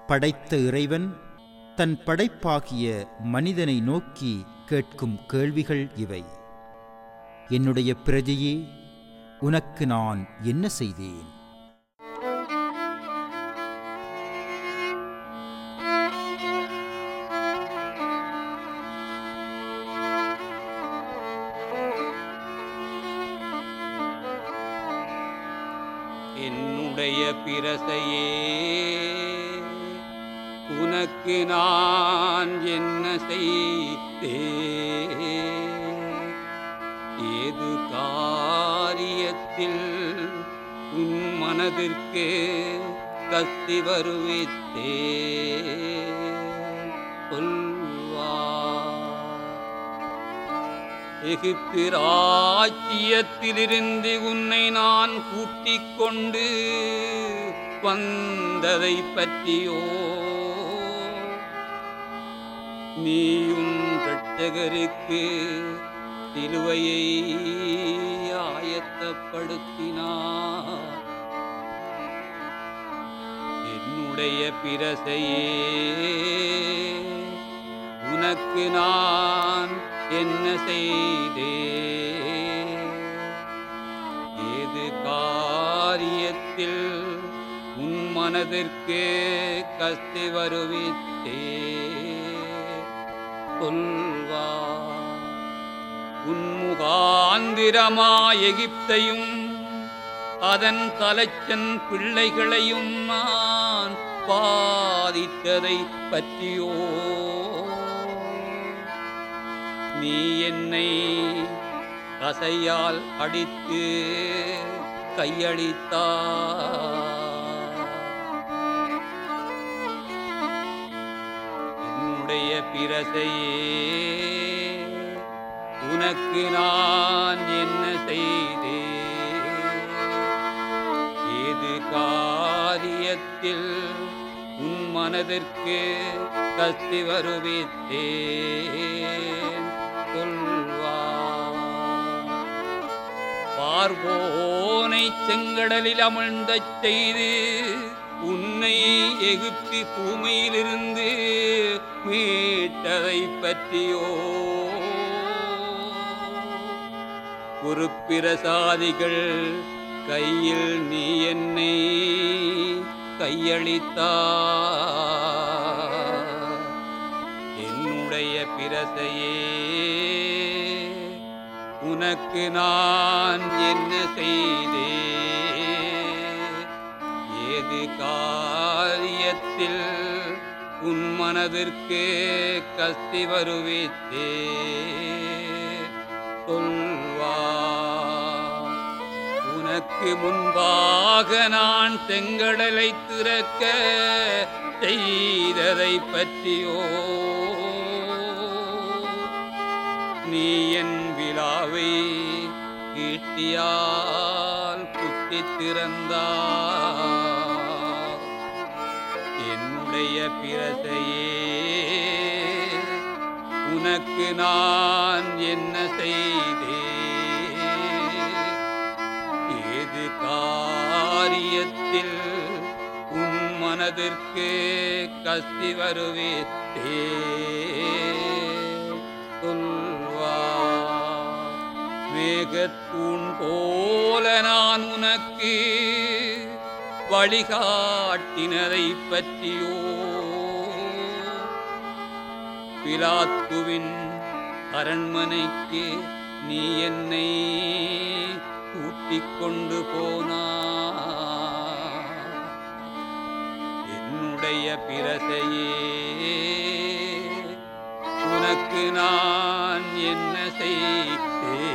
படைத்த இறைவன் தன் படைப்பாகிய மனிதனை நோக்கி கேட்கும் கேள்விகள் இவை என்னுடைய பிரஜையே உனக்கு நான் என்ன செய்தேன் என்னுடைய பிரசையே உனக்கு நான் என்ன செய்தே ஏது காரியத்தில் உன் மனதிற்கு கத்தி வருவித்தே சொல்வா எகிப்து ராஜ்யத்திலிருந்து உன்னை நான் கூட்டிக் கொண்டு வந்ததை பற்றியோ நீயும் இரட்சகருக்கு சிலுவையை ஆயத்தப்படுத்தினார் என்னுடைய பிரசையே உனக்கு நான் என்ன செய்தே ஏது காரியத்தில் உன் மனதிற்கு கஸ்தி வருவித்தே சொல்வா உன் முகாந்திரமா எகிப்தையும் அதன் தலைச்சன் பிள்ளைகளையும் நான் பாதித்ததை பற்றியோ நீ என்னை கசையால் அடித்து கையளித்தா என்னுடைய பிரசையே உனக்கு நான் என்ன செய்தே ஏது காரியத்தில் உன் மனதிற்கு கஸ்தி வருவித்தேன் சொல்வா பார்வோனை செங்கடலில் அமிழ்ந்தச் செய்து உன்னை எகிப்தி பூமியிலிருந்து மீட்டதை பற்றியோ ஒரு பிரசாதிகள் கையில் நீ என்னை கையளித்தா என்னுடைய பிரசையே உனக்கு நான் என்ன செய்தே ஏது காரியத்தில் உன் மனதிற்கு கஸ்தி வருவித்தே சொல்வா உனக்கு முன்பாக நான் செங்கடலை திறக்க செய்ததை பற்றியோ நீ என் விழாவை ஈட்டியால் குத்தி திறந்தா என்னுடைய பிரசையே உனக்கு நான் என்ன செய்தே ஏது காரியத்தில் உன் மனதிற்கு கஸ்தி வருவித்தே சொல்வா மேகத்தூண் போல நான் உனக்கு வழிகாட்டினதை பற்றியோ பிலாத்துவின் அரண்மனைக்கு நீ என்னை கூட்டிக் கொண்டு போனா என்னுடைய பிரசையே உனக்கு நான் என்ன செய்தே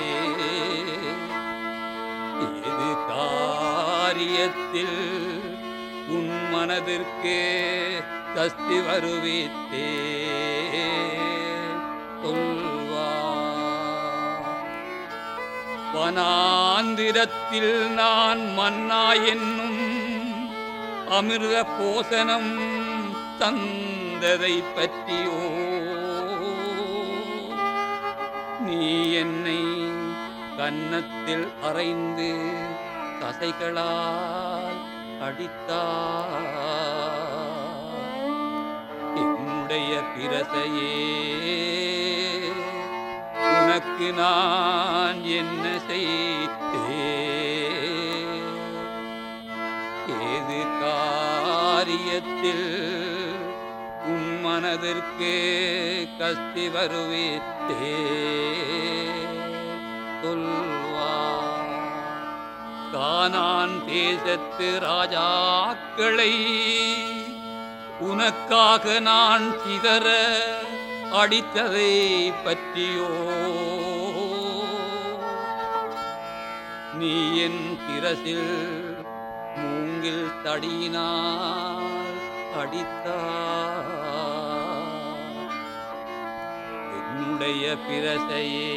இது காரியத்தில் உன் மனதிற்கு கஸ்தி வருவித்தே சொல்வா வனாந்திரத்தில் நான் மன்னா என்னும் அமிர்த போசனம் தந்ததை பற்றியோ நீ என்னை கன்னத்தில் அறைந்து தசைகளால் அடித்தார் பிரசையே உனக்கு நான் என்ன செய்தேன் ஏது காரியத்தில் உன் மனதிற்கு கஸ்தி வருவித்தே சொல்வார் கானான் தேசத்து ராஜாக்களை உனக்காக நான் சிதற அடித்ததை பற்றியோ நீ என் திரசில் மூங்கில் தடியினால் அடித்தார் என்னுடைய பிரசையே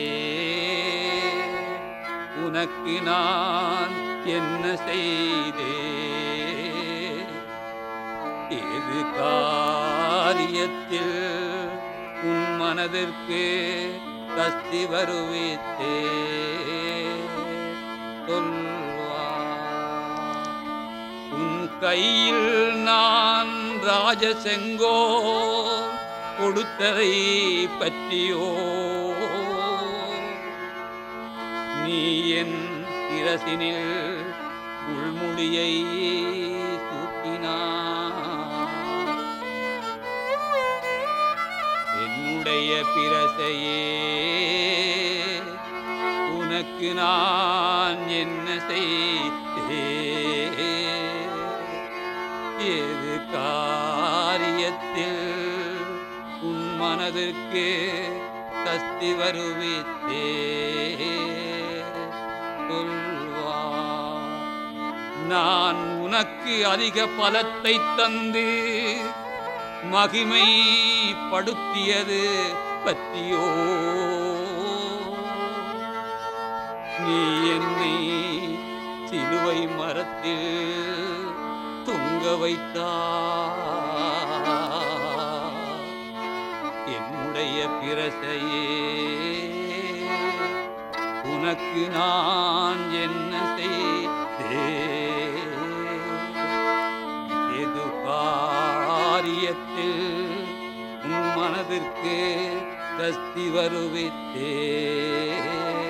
உனக்கு நான் என்ன செய்தே ஏது காரியத்தில் உன் மனதிற்கு கஸ்தி வருவித்தே சொல்வார் உன் கையில் நான் ராஜசெங்கோ கொடுத்ததை பற்றியோ நீ என் திரசினில் உள்முடியை தூக்கினார் என்னுடைய பிரசையே உனக்கு நான் என்ன செய்தே ஏது காரியத்தில் உன் மனதிற்கு கஸ்தி வருவித்தே சொல்வார் நான் உனக்கு அதிக பலத்தை தந்து மகிமை படுத்தியது பற்றியோ நீ என்னை சிலுவை மரத்தில் தொங்க வைத்தார் என்னுடைய பிரசையே உனக்கு நான் என்ன செய்தேன் எது காரியத்தில் உன் மனதிற்கு கஸ்தி வருவித்தே